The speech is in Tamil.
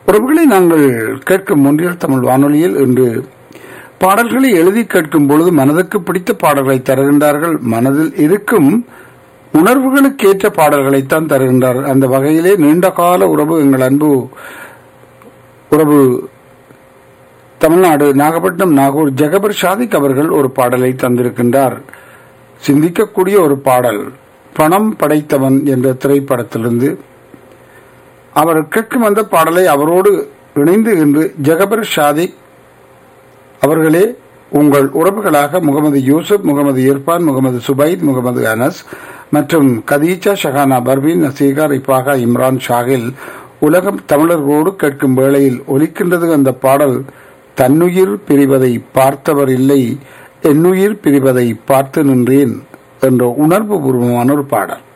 உறவுகளை நாங்கள் கேட்கும் ஒன்றியல் தமிழ் வானொலியில் இன்று பாடல்களை எழுதி கேட்கும் பொழுது மனதுக்கு பிடித்த பாடல்களை தருகின்றார்கள் மனதில் இருக்கும் உணர்வுகளுக்கு ஏற்ற பாடல்களைத்தான் தருகின்றார்கள் அந்த வகையிலே நீண்ட கால உறவு எங்கள் அன்பு உறவு தமிழ்நாடு நாகப்பட்டினம் நாகூர் ஜெகபர் ஷாதிக் அவர்கள் ஒரு பாடலை தந்திருக்கின்றார் சிந்திக்கக்கூடிய ஒரு பாடல் பணம் படைத்தவன் என்ற திரைப்படத்திலிருந்து அவர் கேட்கும் அந்த பாடலை அவரோடு இணைந்து இன்று ஜெகபர் ஷாதிக் அவர்களே உங்கள் உறவுகளாக முகமது யூசுப் முகமது இர்பான் முகமது சுபைத் முகமது அனஸ் மற்றும் கதீஜா ஷஹானா பர்வீன் நசீகா ரிபாகா இம்ரான் ஷாகில் உலகம் தமிழர்களோடு கேட்கும் வேளையில் ஒலிக்கின்றது அந்த பாடல் தன்னுயிர் பிரிவதை பார்த்தவர் இல்லை என்னுயிர் பிரிவதை பார்த்து நின்றேன் என்ற உணர்வு பூர்வமான ஒரு பாடல்